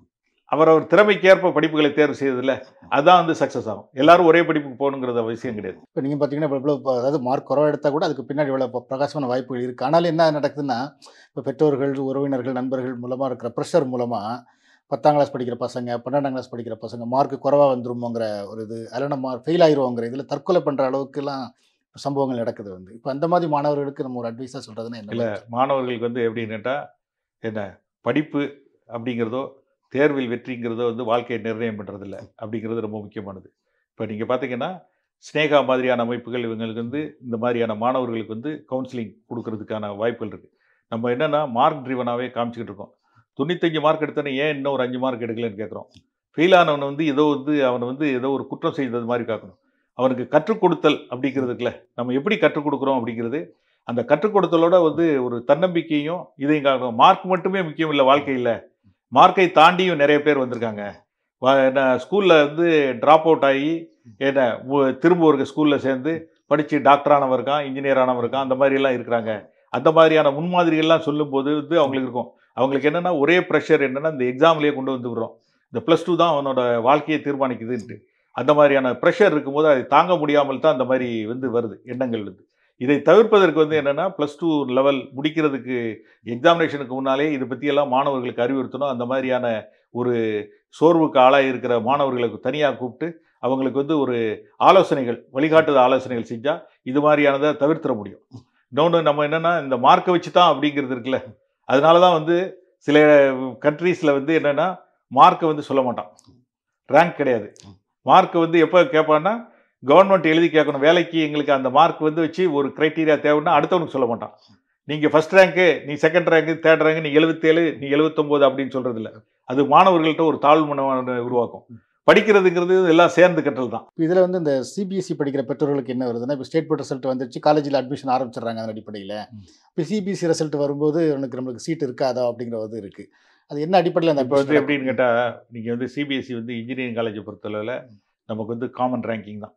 அவரவர் திறமைக்கேற்ப படிப்புகளை தேர்வு செய்யறதில்ல அதுதான் வந்து சக்ஸஸ் ஆகும் எல்லாரும் ஒரே படிப்புக்கு போகணுங்கிறது அவசியம் கிடையாது இப்போ நீங்கள் பார்த்தீங்கன்னா இப்போ இவ்வளோ இப்போ அதாவது மார்க் குறைவா எடுத்தால் கூட அதுக்கு பின்னாடி இவ்வளோ இப்போ பிரகாசமான வாய்ப்புகள் இருக்குது ஆனாலும் என்ன நடக்குதுன்னா இப்போ பெற்றோர்கள் உறவினர்கள் நண்பர்கள் மூலமாக இருக்கிற ப்ரெஷர் மூலமாக பத்தாம் கிளாஸ் படிக்கிற பசங்க பன்னெண்டாம் கிளாஸ் படிக்கிற பசங்க மார்க் குறைவாக வந்துருமோங்கிற ஒரு இது அதில் நம்ம ஃபெயில் ஆயிருவோங்கிற இதில் தற்கொலை பண்ணுற அளவுக்குலாம் சம்பவங்கள் நடக்குது வந்து இப்போ அந்த மாதிரி மாணவர்களுக்கு நம்ம ஒரு அட்வைஸாக சொல்கிறதுனா என்ன இல்ல. மாணவர்களுக்கு வந்து எப்படின்னுட்டா என்ன படிப்பு அப்படிங்கிறதோ தேர்வில் வெற்றிங்கிறதோ வந்து வாழ்க்கையை நிர்ணயம் பண்ணுறதில்ல அப்படிங்கிறது ரொம்ப முக்கியமானது இப்போ நீங்கள் பார்த்தீங்கன்னா ஸ்னேகா மாதிரியான அமைப்புகள் இவங்களுக்கு வந்து இந்த மாதிரியான மாணவர்களுக்கு வந்து கவுன்சிலிங் கொடுக்கறதுக்கான வாய்ப்புகள் இருக்குது நம்ம என்னென்னா மார்க் ட்ரிவனாகவே காமிச்சிக்கிட்டு இருக்கோம் தொண்ணூத்தஞ்சு மார்க் எடுத்தோன்னே ஏன் இன்னும் ஒரு அஞ்சு மார்க் எடுக்கலன்னு கேட்குறோம் ஃபெயில் ஆனவனை வந்து ஏதோ வந்து அவனை வந்து ஏதோ ஒரு குற்றம் செய்தது மாதிரி காக்கணும் அவனுக்கு கற்றுக் கொடுத்தல் அப்படிங்கிறதுக்குல நம்ம எப்படி கற்றுக் கொடுக்குறோம் அப்படிங்கிறது அந்த கற்றுக் கொடுத்தலோட வந்து ஒரு தன்னம்பிக்கையும் இதையும் காக்கணும் மார்க் மட்டுமே முக்கியம் இல்லை வாழ்க்கையில் மார்க்கை தாண்டியும் நிறைய பேர் வந்திருக்காங்க வ- என்ன ஸ்கூலில் வந்து ட்ராப் அவுட் ஆகி என்ன உ- திரும்ப ஒரு ஸ்கூலில் சேர்ந்து படித்து டாக்டர் ஆனவன் இருக்கான் இன்ஜினியர் ஆனவன் இருக்கான் அந்த மாதிரி எல்லாம் இருக்கிறாங்க அந்த மாதிரியான முன்மாதிரிகள்லாம் சொல்லும்போது வந்து அவங்களுக்கு இருக்கும் அவங்களுக்கு என்னென்னா ஒரே ப்ரெஷர் என்னென்னா இந்த எக்ஸாம்லேயே கொண்டு வந்து விடுறோம் இந்த ப்ளஸ் டூ தான் அவனோட வாழ்க்கையை தீர்மானிக்குதுன்ட்டு அந்த மாதிரியான ப்ரெஷர் இருக்கும்போது அதை தாங்க முடியாமல் தான் அந்த மாதிரி வந்து வருது எண்ணங்கள் வந்து இதை தவிர்ப்பதற்கு வந்து என்னென்னா ப்ளஸ் டூ லெவல் முடிக்கிறதுக்கு எக்ஸாமினேஷனுக்கு முன்னாலே இதை பற்றியெல்லாம் மாணவர்களுக்கு அறிவுறுத்தணும் அந்த மாதிரியான ஒரு சோர்வுக்கு ஆளாக இருக்கிற மாணவர்களுக்கு தனியாக கூப்பிட்டு அவங்களுக்கு வந்து ஒரு ஆலோசனைகள் வழிகாட்டுத ஆலோசனைகள் செஞ்சால் இது மாதிரியானதை தவிர்த்திட முடியும் இன்னொன்று நம்ம என்னென்னா இந்த மார்க்கை வச்சு தான் அப்படிங்கிறது இருக்குல்ல அதனால தான் வந்து சில கண்ட்ரீஸில் வந்து என்னென்னா மார்க்கை வந்து சொல்ல மாட்டான் ரேங்க் கிடையாது மார்க் வந்து எப்போ கேட்பான்னா கவர்மெண்ட் எழுதி கேட்கணும் வேலைக்கு எங்களுக்கு அந்த மார்க் வந்து வச்சு ஒரு க்ரைட்டீரியா தேவைன்னா அடுத்தவனுக்கு சொல்ல மாட்டான் நீங்கள் ஃபர்ஸ்ட் ரேங்க்கு நீ செகண்ட் ரேங்க்கு தேர்ட் ரேங்க் நீ எழுபத்தேழு நீ எழுபத்தொம்போது அப்படின்னு சொல்கிறது இல்ல அது மாணவர்கள்ட்ட ஒரு தாழ்வு மனப்பான்மை உருவாக்கும் படிக்கிறதுங்கிறது எல்லாம் சேர்ந்து கற்றல் தான் இப்போ இதில் வந்து இந்த சிபிஎஸ்சி படிக்கிற பெற்றோர்களுக்கு என்ன வருதுன்னா இப்போ ஸ்டேட் போர்ட் ரிசல்ட் வந்துருச்சு காலேஜில் அட்மிஷன் ஆரம்பிச்சிடுறாங்க அதன் அடிப்படையில் இப்போ சிபிஎஸ்சி ரிசல்ட் வரும்போது எனக்கு நம்மளுக்கு சீட் இருக்காதா அப்படிங்கிற இது இருக்குது அது என்ன அடிப்படையில் அந்த இப்போ வந்து admission எப்படின்னு கேட்டால் நீங்கள் வந்து சிபிஎஸ்சி வந்து இன்ஜினியரிங் காலேஜை பொறுத்தளவில் நமக்கு வந்து காமன் ரேங்கிங் தான் ம்.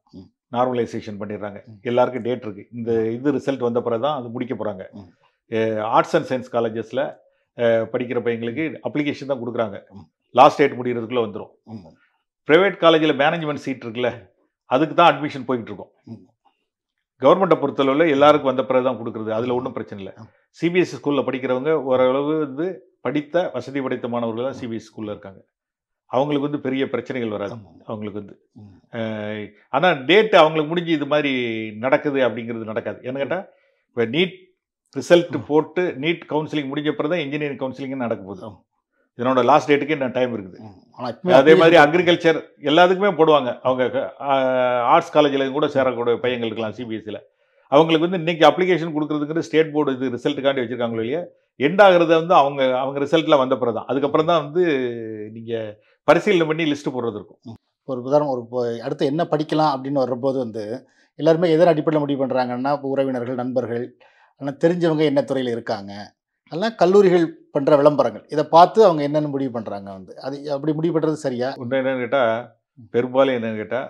நார்மலைசேஷன் பண்ணிடுறாங்க எல்லாருக்கும் டேட் இருக்குது இந்த இது ரிசல்ட் வந்த பிறகு தான் அது முடிக்க போகிறாங்க ம். ஆர்ட்ஸ் அண்ட் சயின்ஸ் காலேஜஸில் படிக்கிற பையங்களுக்கு அப்ளிகேஷன் தான் கொடுக்குறாங்க லாஸ்ட் டேட் முடிகிறதுக்குள்ளே வந்துடும் ம். ப்ரைவேட் காலேஜில் மேனேஜ்மெண்ட் சீட் இருக்குல்ல அதுக்கு தான் அட்மிஷன் போய்கிட்டு இருக்கோம் ம். கவர்மெண்ட்டை பொறுத்தளவில் எல்லாருக்கும் வந்த பிறகு தான் கொடுக்குறது அதில் ஒன்றும் பிரச்சனை இல்லை ம். சிபிஎஸ்சி ஸ்கூலில் படிக்கிறவங்க ஓரளவு வந்து படித்த வசதி படைத்த மாணவர்கள் தான் சிபிஎஸ்சி ஸ்கூலில் இருக்காங்க அவங்களுக்கு வந்து பெரிய பிரச்சனைகள் வராது ஆமா. அவங்களுக்கு வந்து ம். ஆனால் டேட் அவங்களுக்கு முடிஞ்சு இது மாதிரி நடக்குது அப்படிங்கிறது நடக்காது என்ன கேட்டால் இப்போ நீட் ரிசல்ட் போட்டு நீட் கவுன்சிலிங் முடிஞ்ச பிறகு தான் இன்ஜினியரிங் கவுன்சிலிங் நடக்க போகுது ஆமா. இதனோட லாஸ்ட் டேட்டுக்கு என்ன டைம் இருக்குது ம். ஆனா இப்பவே அதே மாதிரி application- அக்ரிகல்ச்சர் எல்லாத்துக்குமே போடுவாங்க அவங்க ஆர்ட்ஸ் காலேஜில் கூட சேரக்கூடிய பையங்கள் இருக்கலாம் சிபிஎஸ்சியில் அவங்களுக்கு வந்து இன்னைக்கு அப்ளிகேஷன் கொடுக்குறதுங்கிறது ஸ்டேட் போர்டு இது ரிசல்ட்டுக்காண்டி வச்சிருக்காங்களோ இல்லையா எண்ட் ஆகுறது வந்து அவங்க அவங்க ரிசல்ட்டில் வந்த பிறகு தான் அதுக்கப்புறம் தான் வந்து நீங்கள் பரிசீலனை பண்ணி லிஸ்ட் போடுறது இருக்கும் ஒரு உதாரணம் ஒரு இப்போ அடுத்து என்ன படிக்கலாம் அப்படின்னு வர்றபோது வந்து எல்லாருமே எதன் அடிப்படையில் முடிவு பண்ணுறாங்கன்னா இப்போ உறவினர்கள் நண்பர்கள் ஆனால் தெரிஞ்சவங்க என்ன துறையில் இருக்காங்க அதெல்லாம் கல்லூரிகள் பண்ணுற விளம்பரங்கள் இதை பார்த்து அவங்க என்னென்ன முடிவு பண்ணுறாங்க வந்து அது அப்படி முடிவு பண்ணுறது சரியா ஒன்று என்னன்னு கேட்டால் பெரும்பாலும் என்னன்னு கேட்டால்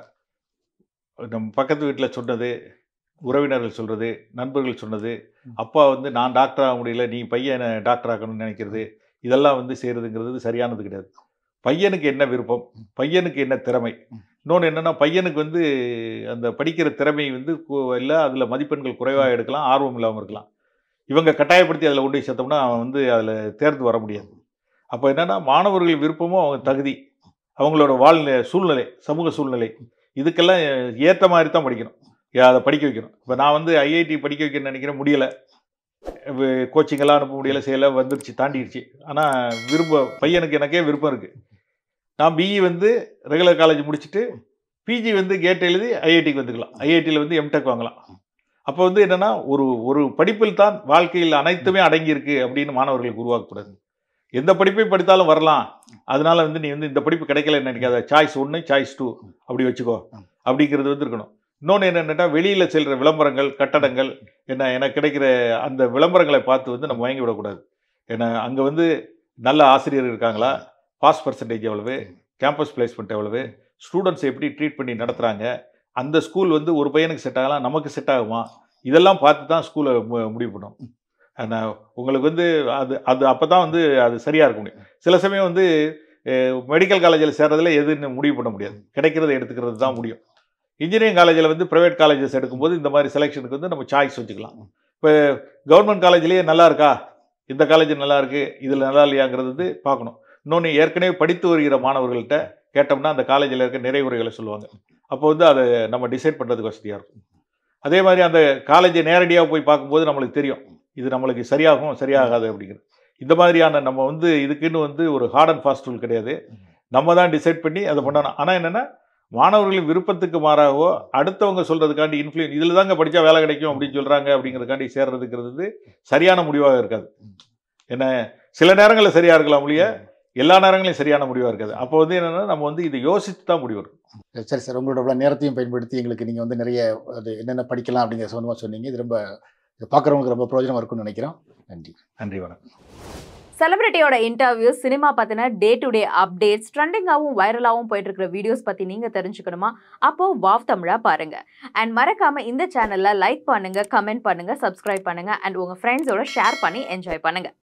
நம்ம பக்கத்து வீட்டில் சொன்னது உறவினர்கள் சொல்கிறது நண்பர்கள் சொன்னது அப்பா வந்து நான் டாக்டர் ஆக முடியல நீ பையனை டாக்டர் ஆக்கணும்னு நினைக்கிறது இதெல்லாம் வந்து செய்கிறதுங்கிறது சரியானது கிடையாது பையனுக்கு என்ன விருப்பம் பையனுக்கு என்ன திறமை இன்னொன்று என்னென்னா பையனுக்கு வந்து அந்த படிக்கிற திறமை வந்து இல்லை அதில் மதிப்பெண்கள் குறைவாக எடுக்கலாம் ஆர்வம் இல்லாமல் இருக்கலாம் இவங்க கட்டாயப்படுத்தி அதில் கொண்டு போய் சேர்த்தோம்னா அவன் வந்து அதில் தேர்ந்து வர முடியாது அப்போ என்னென்னா மாணவர்கள் விருப்பமும் அவங்க தகுதி அவங்களோட வாழ்நிலை சூழ்நிலை சமூக சூழ்நிலை இதுக்கெல்லாம் ஏற்ற மாதிரி தான் படிக்கணும் ஏ- அதை படிக்க வைக்கணும் இப்போ நான் வந்து ஐஐடி படிக்க வைக்கணும்னு நினைக்கிறேன் முடியலை கோச்சிங்கெல்லாம் அனுப்ப முடியலை செய்யலை வந்துருச்சு தாண்டிடுச்சு ஆனால் விரும்ப பையனுக்கு எனக்கே விருப்பம் இருக்குது நான் பிஇ வந்து ரெகுலர் காலேஜ் முடிச்சுட்டு பிஜி வந்து கேட் எழுதி ஐஐடிக்கு வந்துக்கலாம் ஐஐடியில் வந்து எம்டெக் வாங்கலாம் அப்போ வந்து என்னென்னா ஒரு ஒரு படிப்பில் தான் வாழ்க்கையில் அனைத்துமே அடங்கியிருக்கு அப்படின்னு மாணவர்களுக்கு உருவாக்கக்கூடாது எந்த படிப்பை படித்தாலும் வரலாம் அதனால வந்து நீ வந்து இந்த படிப்பு கிடைக்கலன்னு நினைக்காத சாய்ஸ் ஒன்று சாய்ஸ் டூ அப்படி வச்சுக்கோ அப்படிங்கிறது வந்து இருக்கணும் இன்னொன்று என்னென்னா வெளியில் செல்கிற விளம்பரங்கள் கட்டடங்கள் என்ன எனக்கு கிடைக்கிற அந்த விளம்பரங்களை பார்த்து வந்து நம்ம வாங்கி விடக்கூடாது ஏன்னா அங்கே வந்து நல்ல ஆசிரியர் இருக்காங்களா பாஸ் பர்சன்டேஜ் எவ்வளவு கேம்பஸ் பிளேஸ்மெண்ட் எவ்வளவு ஸ்டூடெண்ட்ஸ் எப்படி ட்ரீட் பண்ணி நடத்துகிறாங்க அந்த ஸ்கூல் வந்து ஒரு பையனுக்கு செட் ஆகலாம் நமக்கு செட் ஆகுமா இதெல்லாம் பார்த்து தான் ஸ்கூலை முடிவு பண்ணும் ஆனால் உங்களுக்கு வந்து அது அது அப்போ தான் வந்து அது சரியாக இருக்க முடியும் சில சமயம் வந்து மெடிக்கல் காலேஜில் சேர்றதுல எதுன்னு முடிவு பண்ண முடியாது கிடைக்கிறத எடுத்துக்கிறது தான் முடியும் இன்ஜினியரிங் காலேஜில் வந்து ப்ரைவேட் காலேஜஸ் எடுக்கும்போது இந்த மாதிரி செலெக்ஷனுக்கு வந்து நம்ம சாய்ஸ் வச்சுக்கலாம் இப்போ கவர்மெண்ட் காலேஜ்லேயே நல்லா இருக்கா இந்த காலேஜ் நல்லா இருக்கு இதில் நல்லா இல்லையாங்கிறது வந்து பார்க்கணும் இன்னொன்று ஏற்கனவே படித்து வருகிற மாணவர்கள்ட்ட கேட்டோம்னா அந்த காலேஜில் இருக்க நிறைவுரைகளை சொல்லுவாங்க அப்போ வந்து அதை நம்ம டிசைட் பண்ணுறதுக்கு வசதியாக இருக்கும் அதே மாதிரி அந்த காலேஜை நேரடியாக போய் பார்க்கும்போது நம்மளுக்கு தெரியும் இது நம்மளுக்கு சரியாகும் சரியாகாது அப்படிங்கிறது இந்த மாதிரியான நம்ம வந்து இதுக்குன்னு வந்து ஒரு ஹார்ட் அண்ட் ஃபாஸ்ட் ரூல் கிடையாது நம்ம தான் டிசைட் பண்ணி அதை பண்ணணும் ஆனால் என்னென்னா மாணவர்களின் விருப்பத்துக்கு மாறாகவோ அடுத்தவங்க சொல்கிறதுக்காண்டி இன்ஃப்ளூயன் இதில் தாங்க படித்தா வேலை கிடைக்கும் அப்படின்னு சொல்கிறாங்க அப்படிங்கிறதுக்காண்டி சேர்றதுங்கிறது வந்து சரியான முடிவாக இருக்காது ஏன்னா சில நேரங்களில் சரியாக இருக்கலாம் ஒழிய எல்லா நேரங்களையும் சரியான முடிவாக இருக்காது அப்போ வந்து என்னென்னா நம்ம வந்து இதை யோசித்து தான் முடிவு எடுக்கணும் சரி சார் உங்களோட இவ்வளோ நேரத்தையும் பயன்படுத்தி எங்களுக்கு நீங்கள் வந்து நிறைய அது என்னென்ன படிக்கலாம் அப்படிங்கிற சொந்தமாக சொன்னீங்க இது ரொம்ப இது பார்க்குறவங்களுக்கு ரொம்ப பிரயோஜனமாக இருக்கும்னு நினைக்கிறோம் நன்றி நன்றி வணக்கம் செலிபிரிட்டியோட இன்டர்வியூஸ் சினிமா பத்தின டே டு டே அப்டேட்ஸ் ட்ரெண்டிங்காகவும் வைரலாகவும் போயிட்டு இருக்கிற வீடியோஸ் பத்தி நீங்க தெரிஞ்சுக்கணுமா அப்போ வாவ் தமிழா பாருங்க அண்ட் மறக்காம இந்த சேனல்ல லைக் பண்ணுங்க கமெண்ட் பண்ணுங்க சப்ஸ்கிரைப் பண்ணுங்க அண்ட் உங்க ஃப்ரெண்ட்ஸோட ஷேர் பண்ணி என்ஜாய் பண்ணுங்க